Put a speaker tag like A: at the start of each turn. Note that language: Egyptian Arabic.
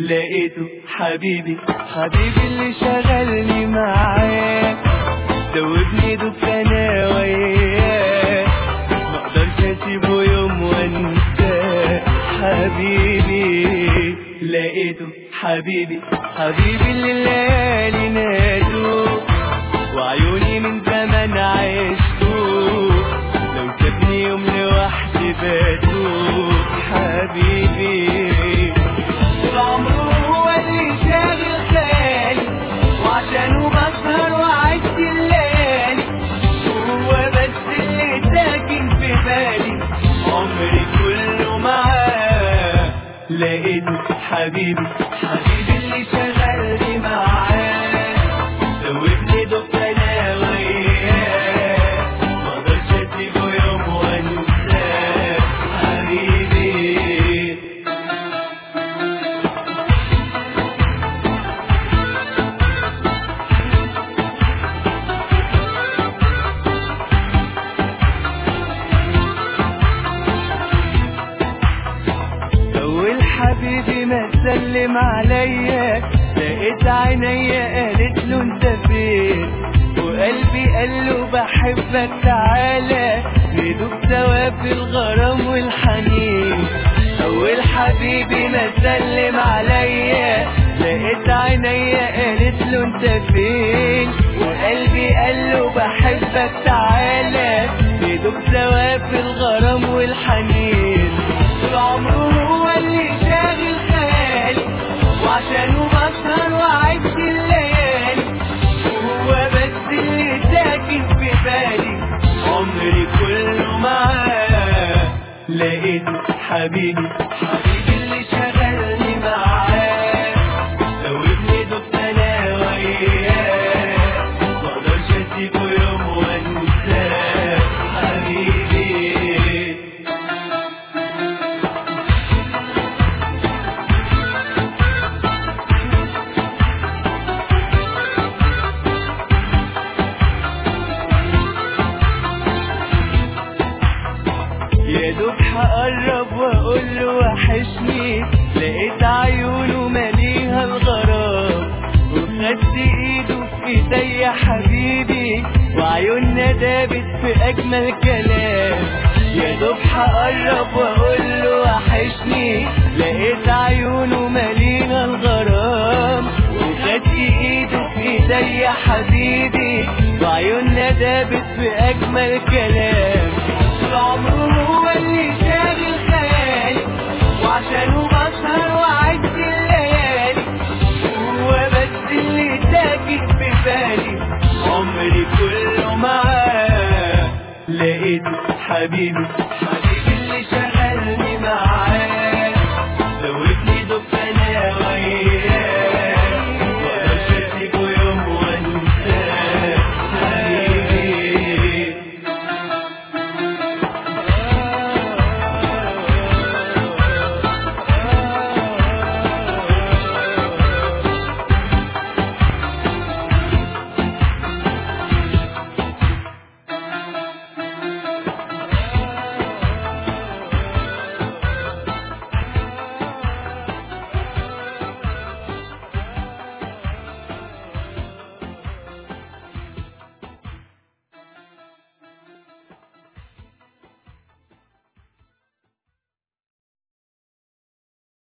A: لقيته حبيبي حبيبي اللي شغلني معاه دوبني دكانة وياه مقدرش اسيبه يوم وانساه حبيبي لقيته حبيبي حبيبي اللي الليالي نادوا وعيوني من زمان عشته لو سابني يوم لوحدي باتوا حبيبي طول عمره هو اللي شاغل خيالي وعشانه بسهر وعشت الليالي هو بس اللي ساكن في بالي عمري كله معاه لقيته حبيبي حبيبي اللي شغلني معاه دوبني دكانة وياه مقدرش اسيبه يوم وانساه حبيبي أول حبيبي ما سلم عليا لقيت عينيا قالت له انت فين وقلبي قال له بحبك تعالى ندوب سوا في الغرام والحنين أول حبيبي ما سلم عليا لقيت عينيا قالت له انت فين وقلبي قال له بحبك تعالى ندوب سوا في الغرام والحنين طول عمره هو اللي شاغل خيالي وعشانه بسهر وعشت الليالي هو بس اللي ساكن في بالي عمري كله معاه لقيته حبيبي حبيبي اللي شغلني معاه دوبني دكانة وياه مقدرش اسيبه يوم وانساه حبيبي يا دوب هقرب واقول له وحشني لقيت عيونه مليها الغرام وخدت ايده في ايدي يا حبيبي وعيوننا دابت في اجمل كلام يا دوب هقرب واقول له وحشني لقيت عيونه مليها الغرام وخدت ايده في ايدي يا حبيبي وعيوننا دابت في اجمل كلام طول عمره هو اللي شاغل خيالي وعشانه بسهر وعشت الليالي هو بس اللي ساكن في بالي عمري كله معاه لقيته حبيبي حبيبي اللي شغلني معاه